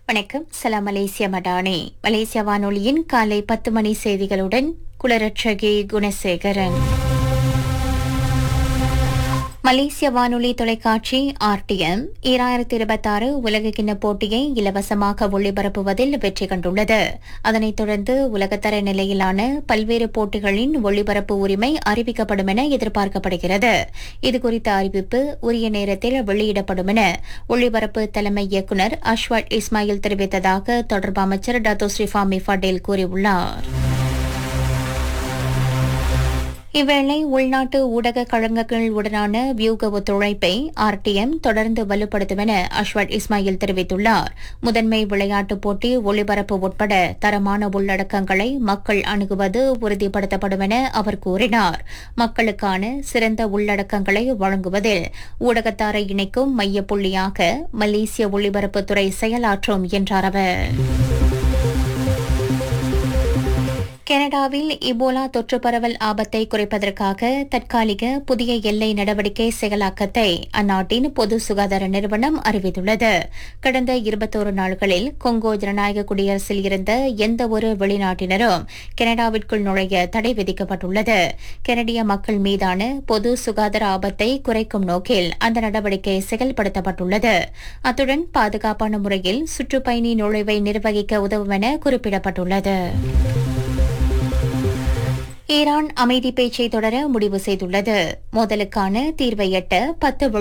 வணக்கம் சலாம் மலேசிய மடானி மலேசிய வானொலியின் காலை பத்து மணி செய்திகளுடன் குளரட்சகி குணசேகரன் மலேசிய வானொலி தொலைக்காட்சி ஆர்டிஎம் ஈராயிரத்தி இருபத்தாறு உலகக்கிண்ண போட்டியை இலவசமாக ஒளிபரப்புவதில் வெற்றி கண்டுள்ளது அதனைத் தொடர்ந்து உலகத்தர நிலையிலான பல்வேறு போட்டிகளின் ஒளிபரப்பு உரிமை அறிவிக்கப்படும் என எதிர்பார்க்கப்படுகிறது இதுகுறித்த அறிவிப்பு உரிய நேரத்தில் வெளியிடப்படும் என ஒளிபரப்பு தலைமை இயக்குநர் அஷ்வட் இஸ்மாயில் தெரிவித்ததாக தொடர்பு அமைச்சர் டத்தோ ஸ்ரீஃபாமி ஃபடேல் கூறியுள்ளார் இவ்வேளை உள்நாட்டு ஊடக கழகங்களுடனான வியூக ஒத்துழைப்பை ஆர்டிஎம் தொடர்ந்து வலுப்படுத்தும் என அஷ்வட் இஸ்மாயில் தெரிவித்துள்ளார் முதன்மை விளையாட்டுப் போட்டி ஒளிபரப்பு உட்பட தரமான உள்ளடக்கங்களை மக்கள் அணுகுவது உறுதிப்படுத்தப்படும் என அவர் கூறினார் மக்களுக்கான சிறந்த உள்ளடக்கங்களை வழங்குவதில் ஊடகத்தாரை இணைக்கும் மையப்புள்ளியாக மலேசிய ஒளிபரப்புத்துறை செயலாற்றும் என்றார் அவர் கனடாவில் இபோலா தொற்று பரவல் ஆபத்தை குறைப்பதற்காக தற்காலிக புதிய எல்லை நடவடிக்கை செயலாக்கத்தை அந்நாட்டின் பொது சுகாதார நிறுவனம் அறிவித்துள்ளது கடந்த இருபத்தோரு நாட்களில் கொங்கோ ஜனநாயக குடியரசில் இருந்த எந்த ஒரு வெளிநாட்டினரும் கனடாவிற்குள் நுழைய தடை விதிக்கப்பட்டுள்ளது கனடிய மக்கள் மீதான பொது சுகாதார ஆபத்தை குறைக்கும் நோக்கில் அந்த நடவடிக்கை செயல்படுத்தப்பட்டுள்ளது அத்துடன் பாதுகாப்பான முறையில் சுற்றுப்பயணி நுழைவை நிர்வகிக்க உதவும் என குறிப்பிடப்பட்டுள்ளது ஈரான் அமைதி பேச்சை தொடர முடிவு செய்துள்ளது மோதலுக்கான தீர்வை எட்ட பத்து